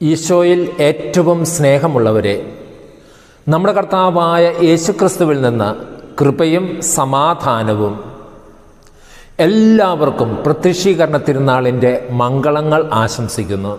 ഈശോയിൽ ഏറ്റവും സ്നേഹമുള്ളവരെ നമ്മുടെ കർത്താവായ യേശുക്രിസ്തുവിൽ നിന്ന് കൃപയും സമാധാനവും എല്ലാവർക്കും പ്രത്യക്ഷീകരണ തിരുനാളിൻ്റെ മംഗളങ്ങൾ ആശംസിക്കുന്നു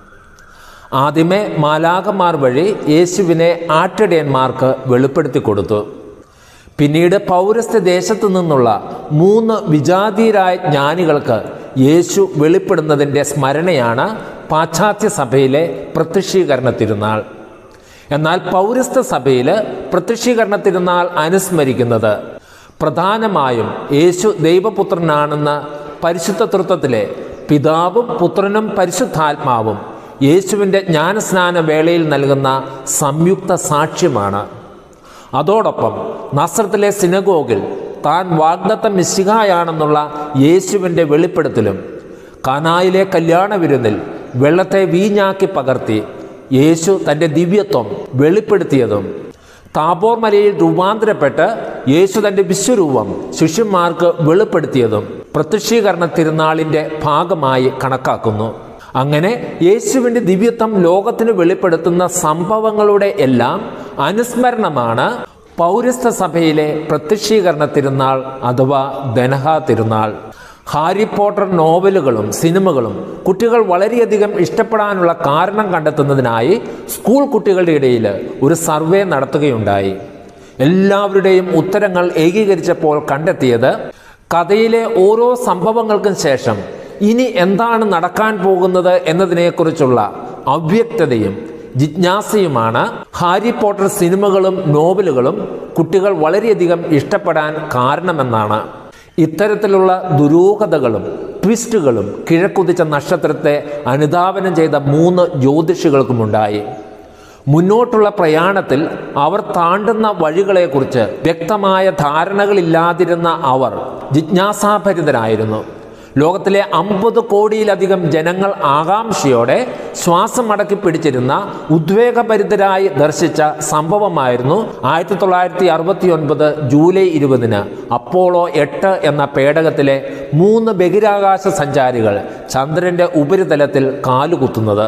ആദ്യമേ മാലാകന്മാർ വഴി യേശുവിനെ ആട്ടിടയന്മാർക്ക് വെളിപ്പെടുത്തി കൊടുത്തു പിന്നീട് പൗരസ്ത്യ ദേശത്തു നിന്നുള്ള മൂന്ന് വിജാതീയരായ ജ്ഞാനികൾക്ക് യേശു വെളിപ്പെടുന്നതിൻ്റെ സ്മരണയാണ് പാശ്ചാത്യ സഭയിലെ പ്രത്യക്ഷീകരണ തിരുനാൾ എന്നാൽ പൗരസ്ത്യ സഭയിൽ പ്രത്യക്ഷീകരണ തിരുനാൾ അനുസ്മരിക്കുന്നത് പ്രധാനമായും യേശു ദൈവപുത്രനാണെന്ന് പരിശുദ്ധ തൃത്വത്തിലെ പിതാവും പുത്രനും പരിശുദ്ധാത്മാവും യേശുവിൻ്റെ ജ്ഞാനസ്നാന വേളയിൽ നൽകുന്ന സംയുക്ത സാക്ഷ്യമാണ് അതോടൊപ്പം നസ്രത്തിലെ സിനഗോഗിൽ താൻ വാഗ്ദത്ത മിശിഹായാണെന്നുള്ള യേശുവിൻ്റെ വെളിപ്പെടുത്തലും കാനായിലെ കല്യാണ വിരുന്നിൽ വെള്ളത്തെ വീഞ്ഞാക്കി പകർത്തി യേശു തൻ്റെ ദിവ്യത്വം വെളിപ്പെടുത്തിയതും താബോർ മലയിൽ രൂപാന്തരപ്പെട്ട് യേശു തൻ്റെ വിശ്വരൂപം ശിഷ്യന്മാർക്ക് വെളിപ്പെടുത്തിയതും പ്രത്യക്ഷീകരണ തിരുനാളിൻ്റെ ഭാഗമായി കണക്കാക്കുന്നു അങ്ങനെ യേശുവിൻ്റെ ദിവ്യത്വം ലോകത്തിന് വെളിപ്പെടുത്തുന്ന സംഭവങ്ങളുടെ എല്ലാം അനുസ്മരണമാണ് പൗരസ്ത്യ സഭയിലെ പ്രത്യക്ഷീകരണ തിരുനാൾ അഥവാ ദനഹ തിരുനാൾ ഹാരി പോട്ടർ നോവലുകളും സിനിമകളും കുട്ടികൾ വളരെയധികം ഇഷ്ടപ്പെടാനുള്ള കാരണം കണ്ടെത്തുന്നതിനായി സ്കൂൾ കുട്ടികളുടെ ഇടയിൽ ഒരു സർവേ നടത്തുകയുണ്ടായി എല്ലാവരുടെയും ഉത്തരങ്ങൾ ഏകീകരിച്ചപ്പോൾ കണ്ടെത്തിയത് കഥയിലെ ഓരോ സംഭവങ്ങൾക്കും ശേഷം ഇനി എന്താണ് നടക്കാൻ പോകുന്നത് എന്നതിനെക്കുറിച്ചുള്ള അവ്യക്തതയും ജിജ്ഞാസയുമാണ് ഹാരി പോട്ടർ സിനിമകളും നോവലുകളും കുട്ടികൾ വളരെയധികം ഇഷ്ടപ്പെടാൻ കാരണമെന്നാണ് ഇത്തരത്തിലുള്ള ദുരൂഹതകളും ട്വിസ്റ്റുകളും കിഴക്കുതിച്ച നക്ഷത്രത്തെ അനുധാവനം ചെയ്ത മൂന്ന് ജ്യോതിഷികൾക്കുമുണ്ടായി മുന്നോട്ടുള്ള പ്രയാണത്തിൽ അവർ താണ്ടുന്ന വഴികളെക്കുറിച്ച് വ്യക്തമായ ധാരണകളില്ലാതിരുന്ന അവർ ജിജ്ഞാസാഭരിതരായിരുന്നു ലോകത്തിലെ അമ്പത് കോടിയിലധികം ജനങ്ങൾ ആകാംക്ഷയോടെ ശ്വാസം അടക്കി പിടിച്ചിരുന്ന ഉദ്വേഗഭരിതരായി ദർശിച്ച സംഭവമായിരുന്നു ആയിരത്തി തൊള്ളായിരത്തി അറുപത്തി ഒൻപത് ജൂലൈ ഇരുപതിന് അപ്പോളോ എട്ട് എന്ന പേടകത്തിലെ മൂന്ന് ബഹിരാകാശ സഞ്ചാരികൾ ചന്ദ്രന്റെ ഉപരിതലത്തിൽ കാലുകുത്തുന്നത്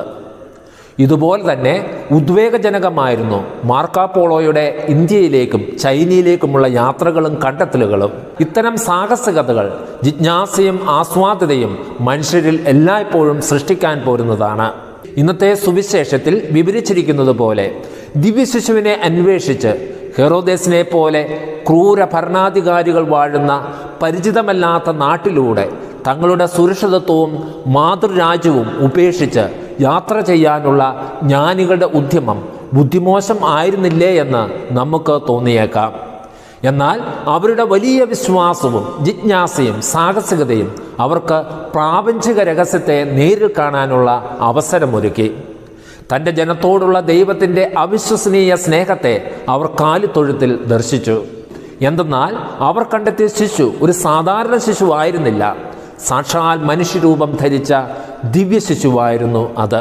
ഇതുപോലെ തന്നെ ഉദ്വേഗജനകമായിരുന്നു മാർക്കാപ്പോളോയുടെ ഇന്ത്യയിലേക്കും ചൈനയിലേക്കുമുള്ള യാത്രകളും കണ്ടെത്തലുകളും ഇത്തരം സാഹസികതകൾ ജിജ്ഞാസയും ആസ്വാദ്യതയും മനുഷ്യരിൽ എല്ലായ്പ്പോഴും സൃഷ്ടിക്കാൻ പോരുന്നതാണ് ഇന്നത്തെ സുവിശേഷത്തിൽ വിവരിച്ചിരിക്കുന്നത് പോലെ ദിവ്യശിശുവിനെ അന്വേഷിച്ച് ഹെറോദേസിനെ പോലെ ക്രൂര ഭരണാധികാരികൾ വാഴുന്ന പരിചിതമല്ലാത്ത നാട്ടിലൂടെ തങ്ങളുടെ സുരക്ഷിതത്വവും മാതൃരാജ്യവും ഉപേക്ഷിച്ച് യാത്ര ചെയ്യാനുള്ള ജ്ഞാനികളുടെ ഉദ്യമം ബുദ്ധിമോശം ആയിരുന്നില്ലേ എന്ന് നമുക്ക് തോന്നിയേക്കാം എന്നാൽ അവരുടെ വലിയ വിശ്വാസവും ജിജ്ഞാസയും സാഹസികതയും അവർക്ക് പ്രാപഞ്ചിക രഹസ്യത്തെ നേരിൽ കാണാനുള്ള അവസരമൊരുക്കി തൻ്റെ ജനത്തോടുള്ള ദൈവത്തിൻ്റെ അവിശ്വസനീയ സ്നേഹത്തെ അവർ കാലിത്തൊഴുത്തിൽ ദർശിച്ചു എന്തെന്നാൽ അവർ കണ്ടെത്തിയ ശിശു ഒരു സാധാരണ ശിശു ആയിരുന്നില്ല സാക്ഷാൽ മനുഷ്യരൂപം ധരിച്ച ദിവ്യ ശിശുവായിരുന്നു അത്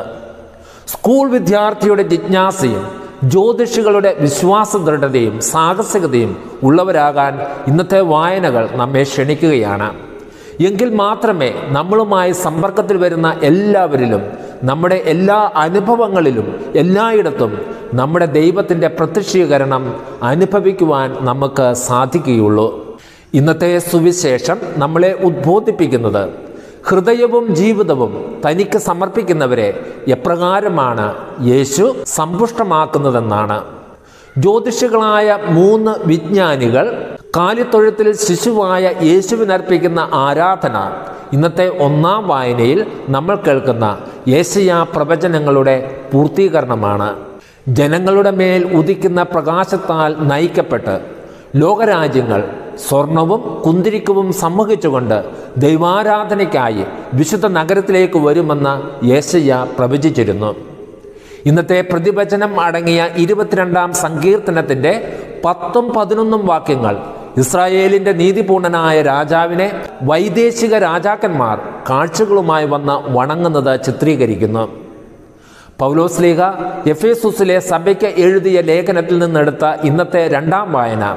സ്കൂൾ വിദ്യാർത്ഥിയുടെ ജിജ്ഞാസയും ജ്യോതിഷികളുടെ വിശ്വാസ ദൃഢതയും സാഹസികതയും ഉള്ളവരാകാൻ ഇന്നത്തെ വായനകൾ നമ്മെ ക്ഷണിക്കുകയാണ് എങ്കിൽ മാത്രമേ നമ്മളുമായി സമ്പർക്കത്തിൽ വരുന്ന എല്ലാവരിലും നമ്മുടെ എല്ലാ അനുഭവങ്ങളിലും എല്ലായിടത്തും നമ്മുടെ ദൈവത്തിൻ്റെ പ്രത്യക്ഷീകരണം അനുഭവിക്കുവാൻ നമുക്ക് സാധിക്കുകയുള്ളൂ ഇന്നത്തെ സുവിശേഷം നമ്മളെ ഉദ്ബോധിപ്പിക്കുന്നത് ഹൃദയവും ജീവിതവും തനിക്ക് സമർപ്പിക്കുന്നവരെ എപ്രകാരമാണ് യേശു സമ്പുഷ്ടമാക്കുന്നതെന്നാണ് ജ്യോതിഷികളായ മൂന്ന് വിജ്ഞാനികൾ കാലിത്തൊഴുത്തിൽ ശിശുവായ യേശുവിനർപ്പിക്കുന്ന ആരാധന ഇന്നത്തെ ഒന്നാം വായനയിൽ നമ്മൾ കേൾക്കുന്ന യേശയ പ്രവചനങ്ങളുടെ പൂർത്തീകരണമാണ് ജനങ്ങളുടെ മേൽ ഉദിക്കുന്ന പ്രകാശത്താൽ നയിക്കപ്പെട്ട് ലോകരാജ്യങ്ങൾ സ്വർണവും കുന്തിരിക്കവും സമ്മതിച്ചുകൊണ്ട് ദൈവാരാധനയ്ക്കായി വിശുദ്ധ നഗരത്തിലേക്ക് വരുമെന്ന് യേശയ്യ പ്രവചിച്ചിരുന്നു ഇന്നത്തെ പ്രതിവചനം അടങ്ങിയ ഇരുപത്തിരണ്ടാം സങ്കീർത്തനത്തിൻ്റെ പത്തും പതിനൊന്നും വാക്യങ്ങൾ ഇസ്രായേലിൻ്റെ നീതിപൂർണനായ രാജാവിനെ വൈദേശിക രാജാക്കന്മാർ കാഴ്ചകളുമായി വന്ന് വണങ്ങുന്നത് ചിത്രീകരിക്കുന്നു പൗലോസ്ലീഹ എഫേസുസിലെ സഭയ്ക്ക് എഴുതിയ ലേഖനത്തിൽ നിന്നെടുത്ത ഇന്നത്തെ രണ്ടാം വായന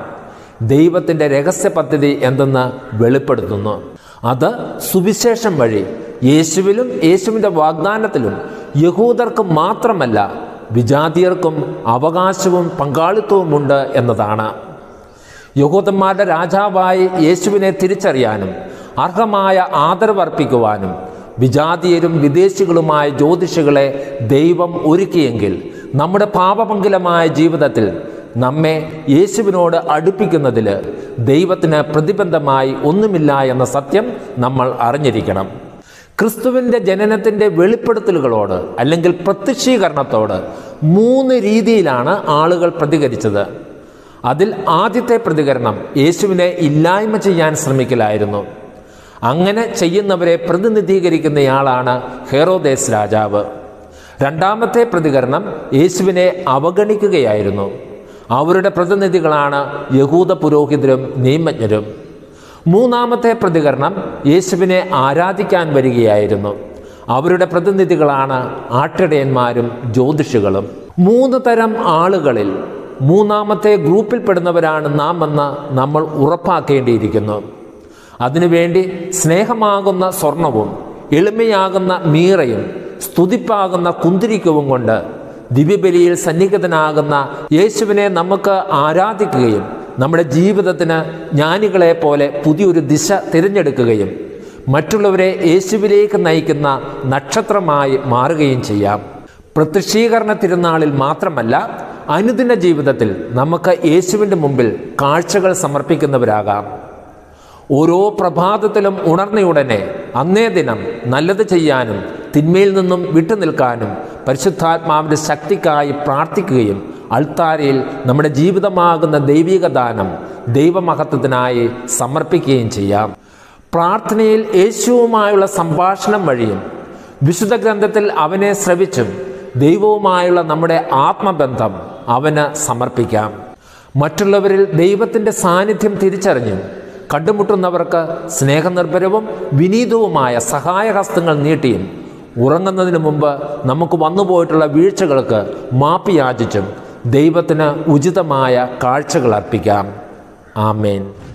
ദൈവത്തിൻ്റെ രഹസ്യ പദ്ധതി എന്തെന്ന് വെളിപ്പെടുത്തുന്നു അത് സുവിശേഷം വഴി യേശുവിലും യേശുവിൻ്റെ വാഗ്ദാനത്തിലും യഹൂദർക്ക് മാത്രമല്ല വിജാതിയർക്കും അവകാശവും പങ്കാളിത്തവുമുണ്ട് എന്നതാണ് യഹൂദന്മാരുടെ രാജാവായി യേശുവിനെ തിരിച്ചറിയാനും അർഹമായ ആദരവർപ്പിക്കുവാനും വിജാതീയരും വിദേശികളുമായ ജ്യോതിഷികളെ ദൈവം ഒരുക്കിയെങ്കിൽ നമ്മുടെ പാപമംഗലമായ ജീവിതത്തിൽ നമ്മെ യേശുവിനോട് അടുപ്പിക്കുന്നതിൽ ദൈവത്തിന് പ്രതിബന്ധമായി ഒന്നുമില്ല എന്ന സത്യം നമ്മൾ അറിഞ്ഞിരിക്കണം ക്രിസ്തുവിൻ്റെ ജനനത്തിൻ്റെ വെളിപ്പെടുത്തലുകളോട് അല്ലെങ്കിൽ പ്രത്യക്ഷീകരണത്തോട് മൂന്ന് രീതിയിലാണ് ആളുകൾ പ്രതികരിച്ചത് അതിൽ ആദ്യത്തെ പ്രതികരണം യേശുവിനെ ഇല്ലായ്മ ചെയ്യാൻ ശ്രമിക്കലായിരുന്നു അങ്ങനെ ചെയ്യുന്നവരെ പ്രതിനിധീകരിക്കുന്നയാളാണ് ഹെറോദേസ് രാജാവ് രണ്ടാമത്തെ പ്രതികരണം യേശുവിനെ അവഗണിക്കുകയായിരുന്നു അവരുടെ പ്രതിനിധികളാണ് യഹൂദ പുരോഹിതരും നിയമജ്ഞരും മൂന്നാമത്തെ പ്രതികരണം യേശുവിനെ ആരാധിക്കാൻ വരികയായിരുന്നു അവരുടെ പ്രതിനിധികളാണ് ആട്ടിടയന്മാരും ജ്യോതിഷികളും മൂന്ന് തരം ആളുകളിൽ മൂന്നാമത്തെ ഗ്രൂപ്പിൽപ്പെടുന്നവരാണ് നാം എന്ന് നമ്മൾ ഉറപ്പാക്കേണ്ടിയിരിക്കുന്നു അതിനുവേണ്ടി സ്നേഹമാകുന്ന സ്വർണവും എളിമയാകുന്ന മീറയും സ്തുതിപ്പാകുന്ന കുന്തിരിക്കവും കൊണ്ട് ദിവ്യബലിയിൽ സന്നിഹിതനാകുന്ന യേശുവിനെ നമുക്ക് ആരാധിക്കുകയും നമ്മുടെ ജീവിതത്തിന് ജ്ഞാനികളെ പോലെ പുതിയൊരു ദിശ തിരഞ്ഞെടുക്കുകയും മറ്റുള്ളവരെ യേശുവിലേക്ക് നയിക്കുന്ന നക്ഷത്രമായി മാറുകയും ചെയ്യാം പ്രത്യക്ഷീകരണ തിരുനാളിൽ മാത്രമല്ല അനുദിന ജീവിതത്തിൽ നമുക്ക് യേശുവിൻ്റെ മുമ്പിൽ കാഴ്ചകൾ സമർപ്പിക്കുന്നവരാകാം ഓരോ പ്രഭാതത്തിലും ഉണർന്നയുടനെ അന്നേ ദിനം നല്ലത് ചെയ്യാനും തിന്മയിൽ നിന്നും വിട്ടുനിൽക്കാനും പരിശുദ്ധാത്മാവിൻ്റെ ശക്തിക്കായി പ്രാർത്ഥിക്കുകയും അൾത്താരയിൽ നമ്മുടെ ജീവിതമാകുന്ന ദൈവിക ദാനം ദൈവമഹത്വത്തിനായി സമർപ്പിക്കുകയും ചെയ്യാം പ്രാർത്ഥനയിൽ യേശുവുമായുള്ള സംഭാഷണം വഴിയും വിശുദ്ധ ഗ്രന്ഥത്തിൽ അവനെ ശ്രവിച്ചും ദൈവവുമായുള്ള നമ്മുടെ ആത്മബന്ധം അവന് സമർപ്പിക്കാം മറ്റുള്ളവരിൽ ദൈവത്തിൻ്റെ സാന്നിധ്യം തിരിച്ചറിഞ്ഞും കണ്ടുമുട്ടുന്നവർക്ക് സ്നേഹനിർഭരവും വിനീതവുമായ സഹായഹസ്തങ്ങൾ നീട്ടിയും ഉറങ്ങുന്നതിന് മുമ്പ് നമുക്ക് വന്നുപോയിട്ടുള്ള വീഴ്ചകൾക്ക് മാപ്പ് യാചിച്ചും ദൈവത്തിന് ഉചിതമായ കാഴ്ചകൾ അർപ്പിക്കാം ആമേൻ